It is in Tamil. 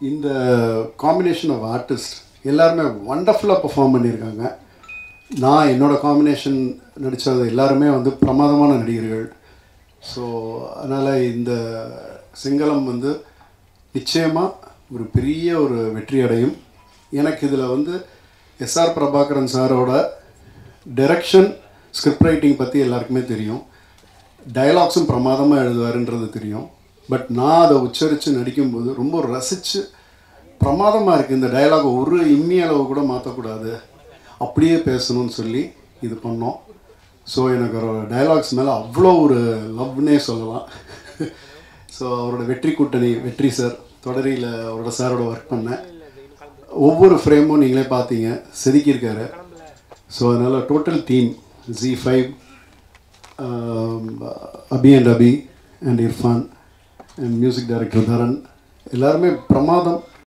இந்த காம்பினேஷன் ஆஃப் ஆர்டிஸ்ட் எல்லாருமே வண்டர்ஃபுல்லாக பெர்ஃபார்ம் பண்ணியிருக்காங்க நான் என்னோட காம்பினேஷன் நடித்தது எல்லாருமே வந்து பிரமாதமான நடிகர்கள் ஸோ அதனால் இந்த சிங்களம் வந்து நிச்சயமாக ஒரு பெரிய ஒரு வெற்றி அடையும் எனக்கு இதில் வந்து எஸ்ஆர் பிரபாகரன் சாரோட டைரக்ஷன் ஸ்கிரிப்ட் ரைட்டிங் பற்றி எல்லாருக்குமே தெரியும் டயலாக்ஸும் பிரமாதமாக எழுதுவாருன்றது தெரியும் பட் நான் அதை உச்சரித்து நடிக்கும்போது ரொம்ப ரசித்து பிரமாதமாக இருக்குது இந்த டயலாக் ஒரு இம்மி அளவு கூட மாற்றக்கூடாது அப்படியே பேசணும்னு சொல்லி இது பண்ணோம் ஸோ எனக்கு ஒரு டயலாக்ஸ் மேலே அவ்வளோ ஒரு லவ்னே சொல்லலாம் ஸோ அவரோட வெற்றி கூட்டணி வெற்றி சார் தொடரியில் அவரோட சாரோட ஒர்க் பண்ணேன் ஒவ்வொரு ஃப்ரேமும் நீங்களே பார்த்தீங்க செதுக்கியிருக்காரு ஸோ அதனால் total team Zee five Abhi and Abhi and Irfan and music director Dharan எல்லாருமே பிரமாதம்